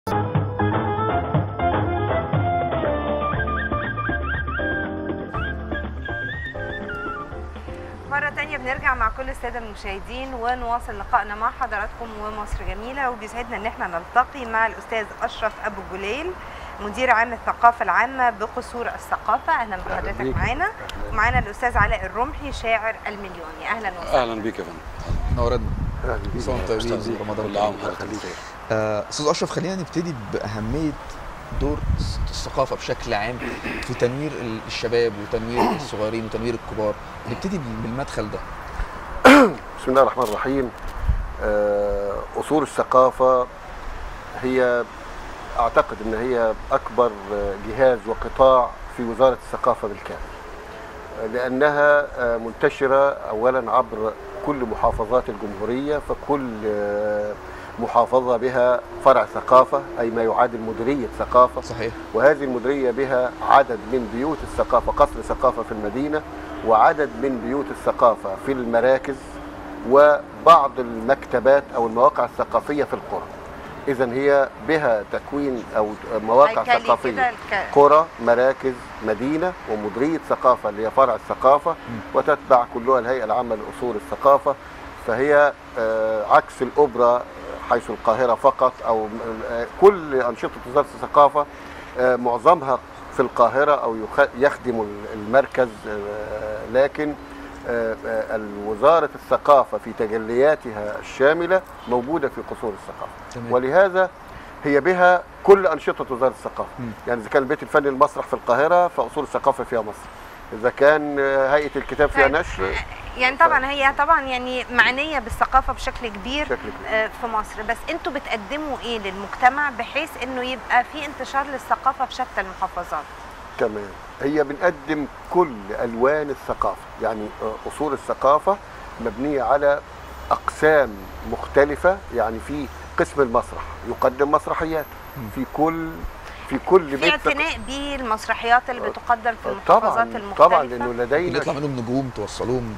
مرة تانية بنرجع مع كل السادة المشاهدين ونواصل لقائنا مع حضراتكم ومصر جميلة وبيسعدنا ان احنا نلتقي مع الأستاذ أشرف أبو جليل مدير عام الثقافة العامة بقصور الثقافة أهلا بحضرتك بيك. معانا ومعانا الأستاذ علاء الرمحي شاعر المليوني أهلا وسهلا اهلا بيك يا فندم نورتنا اهلا بيك صوم طيبين أستاذ زيك. رمضان كل عام كريم. وحضرتك بخير آه، استاذ اشرف خلينا نبتدي باهميه دور الثقافه بشكل عام في تنوير ال- الشباب وتنوير الصغيرين وتنوير الكبار نبتدي بال- بالمدخل ده بسم الله الرحمن الرحيم آه، أصول الثقافة هي أعتقد أن هي أكبر آه، جهاز وقطاع في وزارة الثقافة بالكامل آه، لأنها آه، منتشرة أولا عبر كل محافظات الجمهورية فكل آه، محافظة بها فرع ثقافة أي ما يعادل مديرية ثقافة صحيح وهذه المديرية بها عدد من بيوت الثقافة قصر ثقافة في المدينة وعدد من بيوت الثقافة في المراكز وبعض المكتبات أو المواقع الثقافية في القرى إذا هي بها تكوين أو مواقع هيكلي ثقافية كده الك- قرى مراكز مدينة ومديرية ثقافة اللي هي فرع الثقافة وتتبع كلها الهيئة العامة لأصول الثقافة فهي آه، عكس الأوبرا حيث القاهرة فقط أو آه، كل أنشطة وزارة الثقافة آه، معظمها في القاهرة أو يخ- يخدم المركز آه، لكن آه، آه، وزارة الثقافة في تجلياتها الشاملة موجودة في قصور الثقافة تمام ولهذا هي بها كل أنشطة وزارة الثقافة مم. يعني إذا كان البيت الفني المسرح في القاهرة فأصول الثقافة فيها مصر إذا كان آه، هيئة الكتاب فيها طيب. نشر يعني طبعا هي طبعا يعني معنية بالثقافة بشكل كبير بشكل كبير آه، في مصر بس انتوا بتقدموا ايه للمجتمع بحيث انه يبقى في انتشار للثقافة في شتى المحافظات تمام هي بنقدم كل الوان الثقافه يعني آه، اصول الثقافه مبنيه على اقسام مختلفه يعني في قسم المسرح يقدم مسرحيات في كل في كل في بيت ثق- اعتناء بالمسرحيات اللي بتقدم في المحافظات طبعا المختلفة طبعا لانه لدينا يطلع منهم نجوم توصلوهم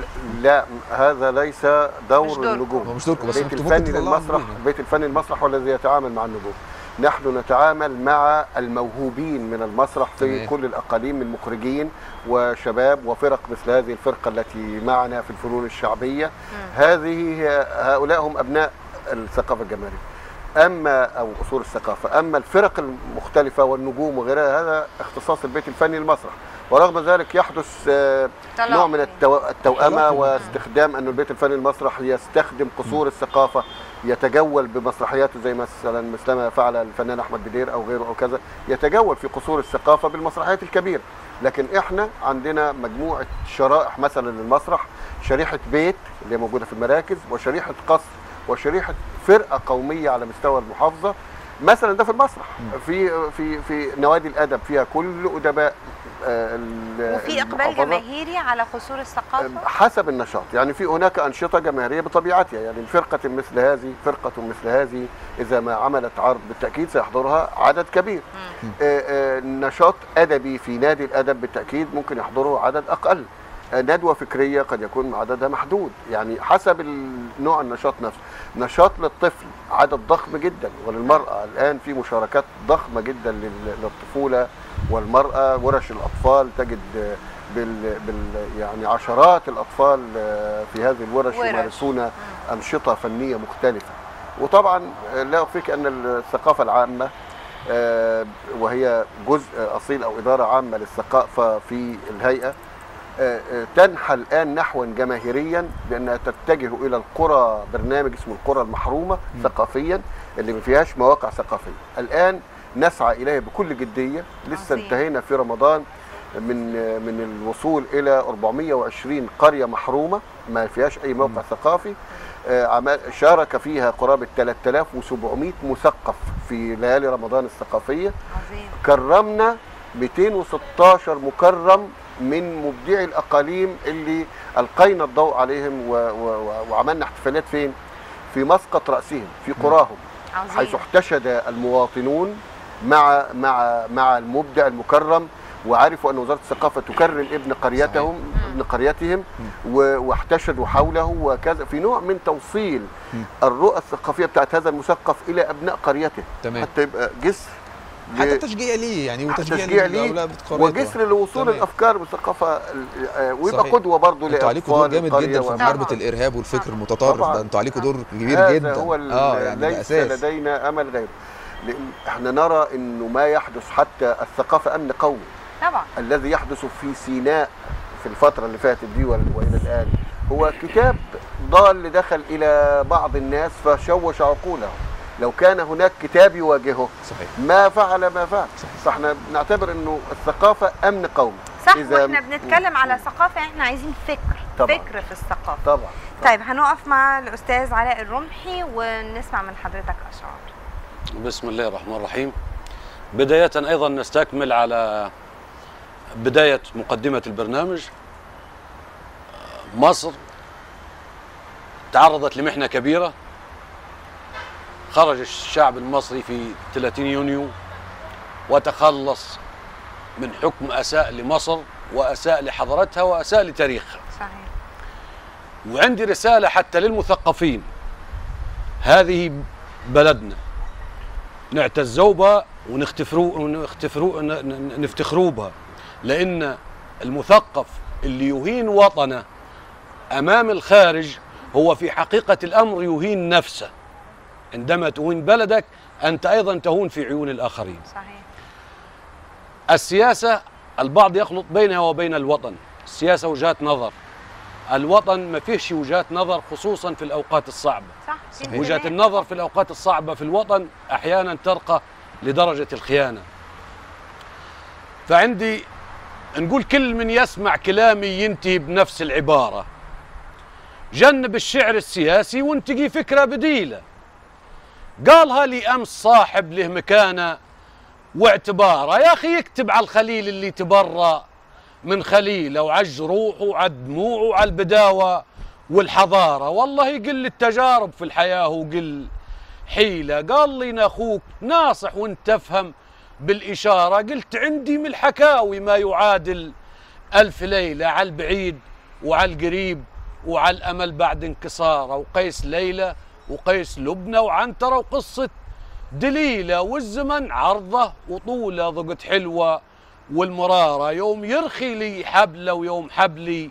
لا هذا ليس مش دور دوركم. النجوم هو مش دوركم بس البيت انتوا ممكن الفني تطلعوا للمسرح نجوم. البيت الفني المسرح هو الذي يتعامل مع النجوم نحن نتعامل مع الموهوبين من المسرح في تمام. كل الاقاليم من مخرجين وشباب وفرق مثل هذه الفرقه التي معنا في الفنون الشعبيه هذه هي- هؤلاء هم ابناء الثقافه الجماهيريه اما او اصول الثقافه اما الفرق المختلفه والنجوم وغيرها هذا اختصاص البيت الفني المسرح ورغم ذلك يحدث آه، تلاقي. نوع من التو... التوأمة تلاقي. واستخدام أن البيت الفني المسرح يستخدم قصور الثقافة يتجول بمسرحياته زي مثلا مثلما فعل الفنان أحمد بدير أو غيره أو كذا يتجول في قصور الثقافة بالمسرحيات الكبيرة لكن احنا عندنا مجموعة شرائح مثلا للمسرح شريحة بيت اللي هي موجودة في المراكز وشريحة قصر وشريحة فرقة قومية على مستوى المحافظة مثلا ده في المسرح في في في نوادي الادب فيها كل ادباء آه، ال- وفي اقبال المحافظة. جماهيري على قصور الثقافة حسب النشاط يعني في هناك أنشطة جماهيرية بطبيعتها يعني فرقة مثل هذه فرقة مثل هذه إذا ما عملت عرض بالتأكيد سيحضرها عدد كبير مم. آه، آه، نشاط أدبي في نادي الأدب بالتأكيد ممكن يحضره عدد أقل آه، ندوة فكرية قد يكون عددها محدود يعني حسب ال- نوع النشاط نفسه نشاط للطفل عدد ضخم جدا وللمرأة الآن في مشاركات ضخمة جدا لل- للطفولة والمرأة ورش الأطفال تجد آه، بال, بال يعني عشرات الأطفال آه، في هذه الورش ورش. يمارسون أنشطة فنية مختلفة وطبعا آه، لا أخفيك أن الثقافة العامة آه، وهي جزء أصيل أو إدارة عامة للثقافة في الهيئة آه، آه، تنحى الآن نحوا جماهيريا بأنها تتجه إلى القرى برنامج اسمه القرى المحرومة ثقافيا اللي ما فيهاش مواقع ثقافية الآن نسعى إليه بكل جدية لسه عظيم. انتهينا في رمضان من آه، من الوصول إلى 420 قرية محرومة ما فيهاش أي موقع ثقافي آه، عمل- شارك فيها قرابة 3700 مثقف في ليالي رمضان الثقافية عظيم كرمنا 216 مكرم من مبدعي الاقاليم اللي القينا الضوء عليهم و و و وعملنا احتفالات فين؟ في مسقط راسهم في قراهم حيث عظيم احتشد المواطنون مع مع مع المبدع المكرم وعرفوا ان وزاره الثقافه تكرم ابن قريتهم ابن قريتهم و- واحتشدوا حوله وكذا في نوع من توصيل الرؤى الثقافيه بتاعت هذا المثقف الى ابناء قريته تمام. حتى يبقى جسر حتى ل- تشجيع ليه يعني وتشجيع تشجيع للأولاد ليه بقريته. وجسر لوصول تمام. الافكار والثقافه ال- آه، ويبقى صحيح. قدوه برضه انتوا عليكم دور لاطفال جامد القريه جدا في و- محاربه طبعاً. الارهاب والفكر طبعاً. المتطرف طبعاً. ده انتوا عليكم دور كبير هذا جدا هو ال- اه يعني ده ليس اساس لدينا امل غيره لان احنا نرى انه ما يحدث حتى الثقافه امن قومي طبعا الذي يحدث في سيناء في الفتره اللي فاتت دي وال- والى الان هو كتاب ضال دخل الى بعض الناس فشوش عقولهم لو كان هناك كتاب يواجهه صحيح ما فعل ما فعل صحيح. فاحنا بنعتبر انه الثقافه امن قومي صح إذا- واحنا بنتكلم على ثقافه احنا عايزين فكر طبعاً. فكر في الثقافه طبعا طيب هنقف مع الاستاذ علاء الرمحي ونسمع من حضرتك اشعار بسم الله الرحمن الرحيم بداية أيضا نستكمل على بداية مقدمة البرنامج مصر تعرضت لمحنة كبيرة خرج الشعب المصري في 30 يونيو وتخلص من حكم أساء لمصر وأساء لحضارتها وأساء لتاريخها صحيح وعندي رسالة حتى للمثقفين هذه بلدنا نعتزوا بها ونختفروا ونختفروا ن- ن- نفتخروا بها لأن المثقف اللي يهين وطنه أمام الخارج هو في حقيقة الأمر يهين نفسه عندما تهين بلدك أنت أيضا تهون في عيون الآخرين صحيح السياسة البعض يخلط بينها وبين الوطن السياسة وجهات نظر الوطن ما فيهش وجهات نظر خصوصا في الأوقات الصعبة صح في صحيح. وجهة انتماء. النظر في الأوقات الصعبة في الوطن أحيانا ترقى لدرجة الخيانة فعندي نقول كل من يسمع كلامي ينتهي بنفس العبارة جنب الشعر السياسي وانتقي فكرة بديلة قالها لي أمس صاحب له مكانة واعتباره يا أخي يكتب على الخليل اللي تبرأ من خليله وعلى جروحه وعلى دموعه وعلى البداوة والحضارة والله يقل التجارب في الحياة وقل حيلة قال لي أخوك ناصح وانت تفهم بالإشارة قلت عندي من الحكاوي ما يعادل ألف ليلة على البعيد وعلى القريب وعلى الأمل بعد انكساره وقيس ليلى وقيس لبنى وعنترة وقصة دليلة والزمن عرضه وطوله ضقت حلوة والمرارة يوم يرخي لي حبله ويوم حبلي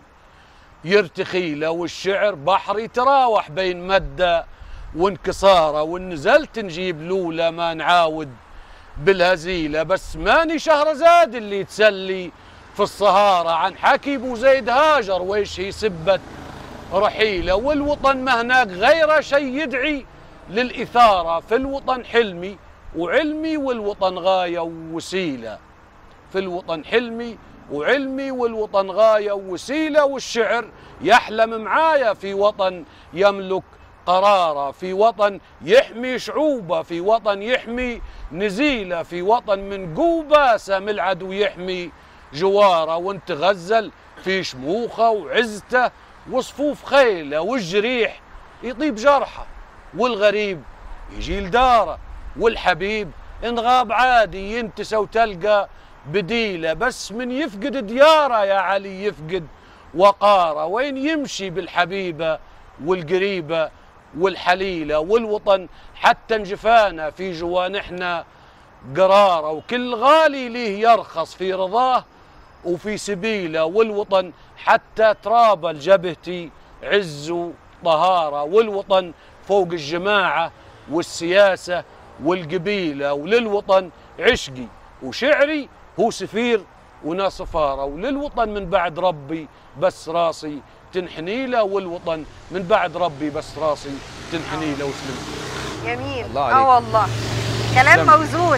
يرتخي له والشعر بحر يتراوح بين مدة وانكساره وان نزلت نجيب لولا ما نعاود بالهزيلة بس ماني شهرزاد اللي يتسلي في الصهارة عن حكي ابو زيد هاجر ويش هي سبت رحيلة والوطن ما هناك غير شيء يدعي للإثارة في الوطن حلمي وعلمي والوطن غاية ووسيلة في الوطن حلمي وعلمي والوطن غاية ووسيلة والشعر يحلم معايا في وطن يملك قراره في وطن يحمي شعوبه في وطن يحمي نزيله في وطن من قوباسه من العدو يحمي جواره وانت غزل في شموخه وعزته وصفوف خيله والجريح يطيب جرحه والغريب يجي لداره والحبيب ان غاب عادي ينتسى وتلقى بديله بس من يفقد دياره يا علي يفقد وقاره وين يمشي بالحبيبه والقريبه والحليله والوطن حتى انجفانا في جوانحنا قراره وكل غالي ليه يرخص في رضاه وفي سبيله والوطن حتى تراب الجبهتي عز طهاره والوطن فوق الجماعه والسياسه والقبيله وللوطن عشقي وشعري هو سفير وناصفاره وللوطن من بعد ربي بس راسي تنحني له والوطن من بعد ربي بس راسي تنحني له وسلم جميل الله اه عليك. والله كلام تسلم. موزون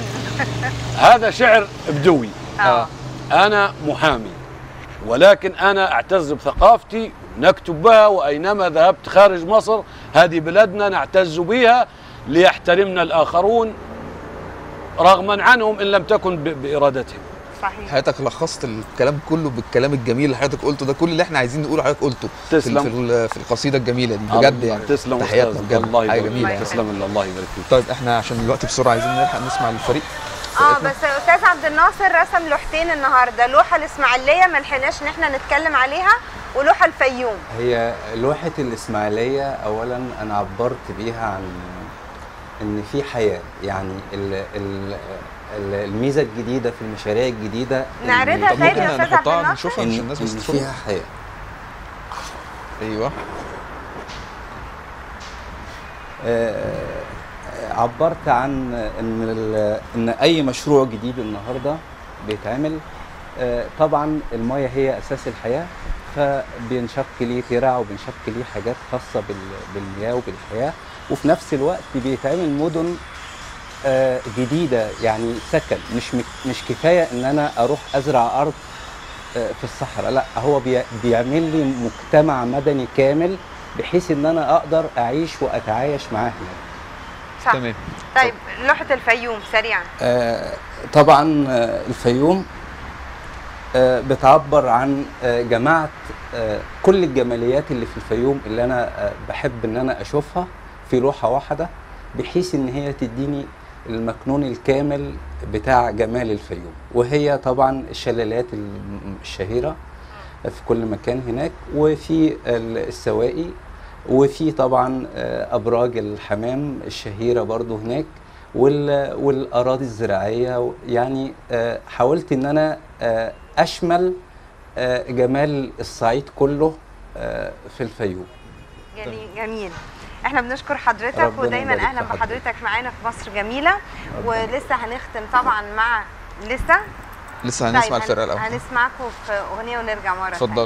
هذا شعر بدوي اه أنا محامي ولكن أنا أعتز بثقافتي نكتب بها وأينما ذهبت خارج مصر هذه بلدنا نعتز بها ليحترمنا الآخرون رغما عنهم إن لم تكن ب- بإرادتهم صحيح حضرتك لخصت الكلام كله بالكلام الجميل اللي حضرتك قلته ده كل اللي احنا عايزين نقوله حضرتك قلته في, تسلم. ال- في, ال- في القصيده الجميله دي بجد يعني تسلم تحياتنا أستاذ. بجد الله حاجه يبارك جميله فيك يعني. تسلم الله يبارك فيك طيب احنا عشان الوقت بسرعه عايزين نلحق نسمع الفريق اه بس استاذ عبد الناصر رسم لوحتين النهارده لوحه الاسماعيليه ما لحقناش ان احنا نتكلم عليها ولوحه الفيوم هي لوحة الإسماعيلية أولا أنا عبرت بيها عن إن في حياة يعني ال ال ال- الميزة الجديدة في المشاريع الجديدة إن- نعرضها طب تاني ممكن يا استاذ عبد نحطها الناصر نشوفها عشان إن, الناس إن بس تتفرج فيها حياة ايوه آه، عبرت عن ان ال- ان اي مشروع جديد النهارده بيتعمل آه، طبعا المايه هي اساس الحياه فبينشق ليه ترع وبينشق ليه حاجات خاصه بال- بالمياه وبالحياه وفي نفس الوقت بيتعمل مدن آه، جديده يعني سكن مش مك- مش كفايه ان انا اروح ازرع ارض آه، في الصحراء لا هو بي- بيعمل لي مجتمع مدني كامل بحيث ان انا اقدر اعيش واتعايش معاه هناك صح تمام طيب لوحه الفيوم سريعا آه، طبعا آه، الفيوم آه، بتعبر عن آه، جماعة آه، كل الجماليات اللي في الفيوم اللي أنا آه، بحب إن أنا أشوفها في لوحة واحدة بحيث إن هي تديني المكنون الكامل بتاع جمال الفيوم وهي طبعا الشلالات الم- الشهيرة في كل مكان هناك وفي ال- السواقي وفي طبعا آه، أبراج الحمام الشهيرة برضو هناك وال- والاراضي الزراعيه يعني آه، حاولت ان انا آه، اشمل آه، جمال الصعيد كله آه، في الفيوم جميل جميل احنا بنشكر حضرتك ربنا ودايما يبارك اهلا في حضرتك. بحضرتك معانا في مصر جميله ربنا ولسه هنختم طبعا مع لسه لسه هنسمع طيب، الفرقه هن- الاول هنسمعكم في اغنيه ونرجع مره اتفضل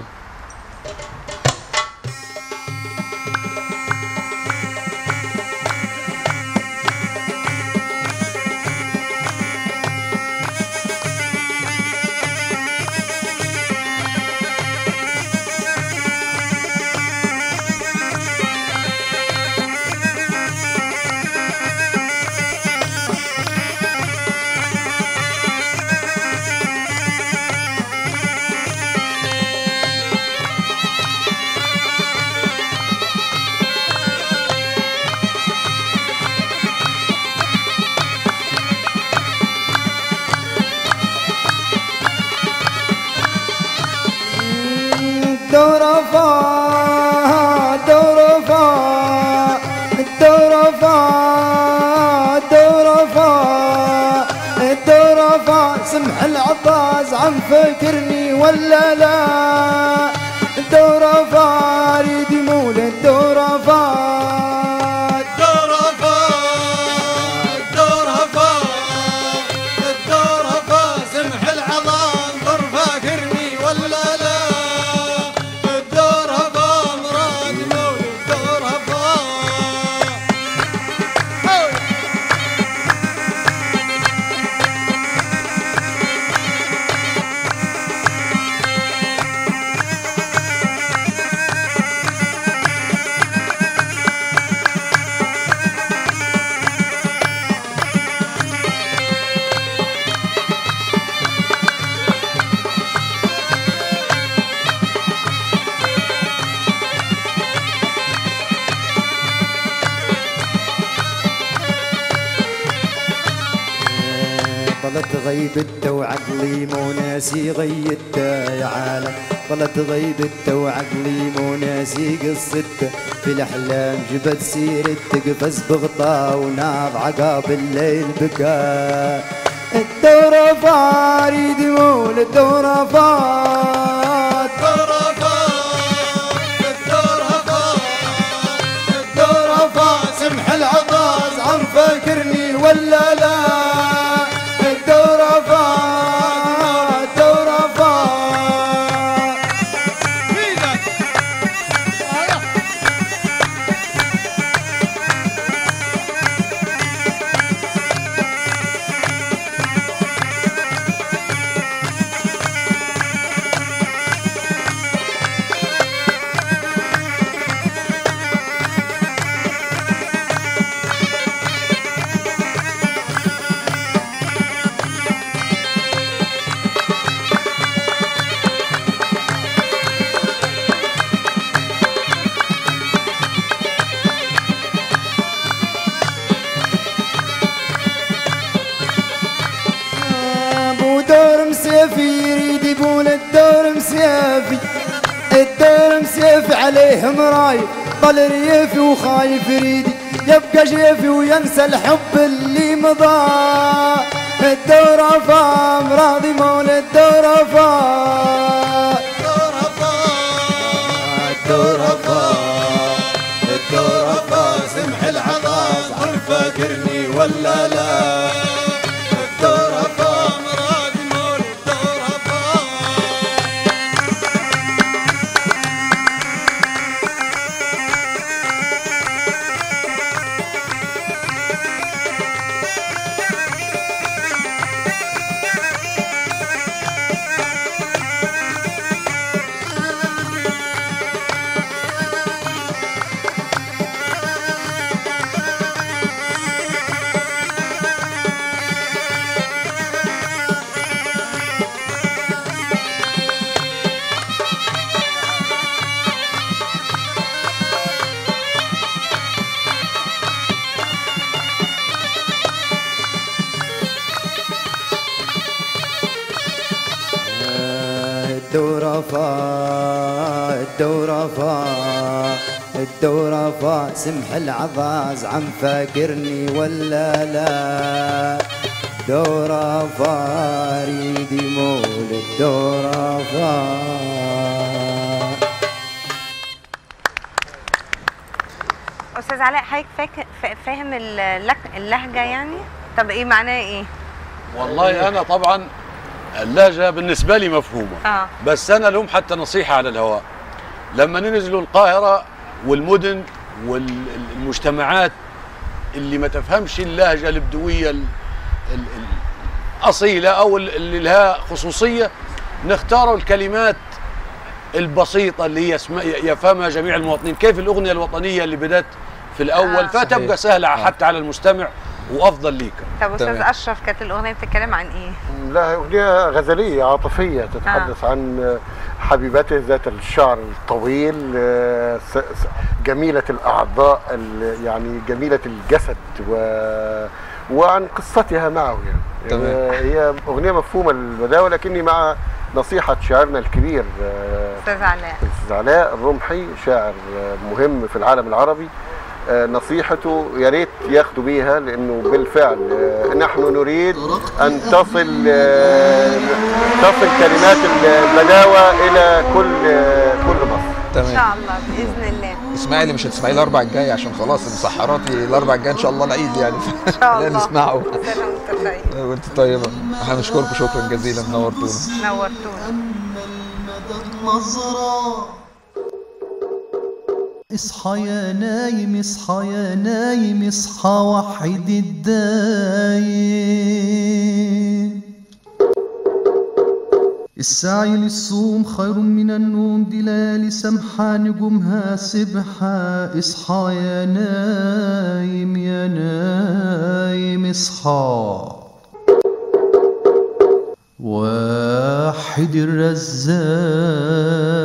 الدورفا الدورفا الدورفا الدورفا الدورفا سمح العباس عم فكرني ولا لا الدورفا اريد يمول الدورفا الدورفا الدورفا الدورفا سمح العظام ضر فاكرني ولا لا الدورفا مراد مولد الدورفا ظلت غيبته وعقلي مو ناسي غيبته يا عالم ظلت غيبته وعقلي مو ناسي قصته في الاحلام جبت سيرتك قفز بغطا وناض عقاب الليل بكى الدورة فاريد مول الدورة فات الدورفا الدورفا الدورة سمح العطاس عم فاكرني ولا لا الدورة فات الدورة فات مسيافي يريد يبول الدور مسيافي الدور مسيافي عليه مراي ضل ريفي وخايف يريد يبقى شيفي وينسى الحب اللي مضى الدور فام راضي مول الدور فام الدور فا الدور فا سمح العطاس عن فاكرني ولا لا الدور فا مراد مول الدور فا الدورة فا الدورة فا الدورة فا سمح العظاز عم فاكرني ولا لا دورة فا ريدي مول الدورة فا استاذ علاء حضرتك فاك- فا- فاهم اللك- اللهجه يعني طب ايه معناه ايه والله انا طبعا اللهجه بالنسبه لي مفهومه اه بس انا لهم حتى نصيحه على الهواء لما ننزلوا القاهره والمدن والمجتمعات اللي ما تفهمش اللهجه البدويه ال- ال- الاصيله او ال- اللي لها خصوصيه نختاروا الكلمات البسيطه اللي هي اسم- يفهمها جميع المواطنين كيف الاغنيه الوطنيه اللي بدات في الاول آه. فتبقى صحيح. سهله آه. حتى على المستمع وافضل ليك طب استاذ تمام. اشرف كانت الاغنيه بتتكلم عن ايه لا أغنية غزلية عاطفية تتحدث عن حبيبته ذات الشعر الطويل آه، س- س- جميلة الأعضاء ال- يعني جميلة الجسد و وعن قصتها معه يعني تمام. آه، هي أغنية مفهومة للبداية ولكني مع نصيحة شاعرنا الكبير آه، استاذ علاء الاستاذ علاء الرمحي شاعر مهم في العالم العربي آه، نصيحته يا ريت ياخدوا بيها لانه بالفعل آه، نحن نريد ان تصل آه، تصل كلمات البداوه الى كل آه، كل مصر ان تمام شاء الله باذن الله اسماعيلي مش هتسمعي الاربع الجاي عشان خلاص المسحراتي الاربع الجاي ان شاء الله العيد يعني ان شاء لا الله نسمعه سنه وانت طيب وانت طيبه احنا بنشكركم شكرا جزيلا نورتونا نورتونا اصحى يا نايم اصحى يا نايم اصحى وحد الدايم السعي للصوم خير من النوم دي ليالي سمحة نجومها سبحة اصحى يا نايم يا نايم اصحى واحد الرزاق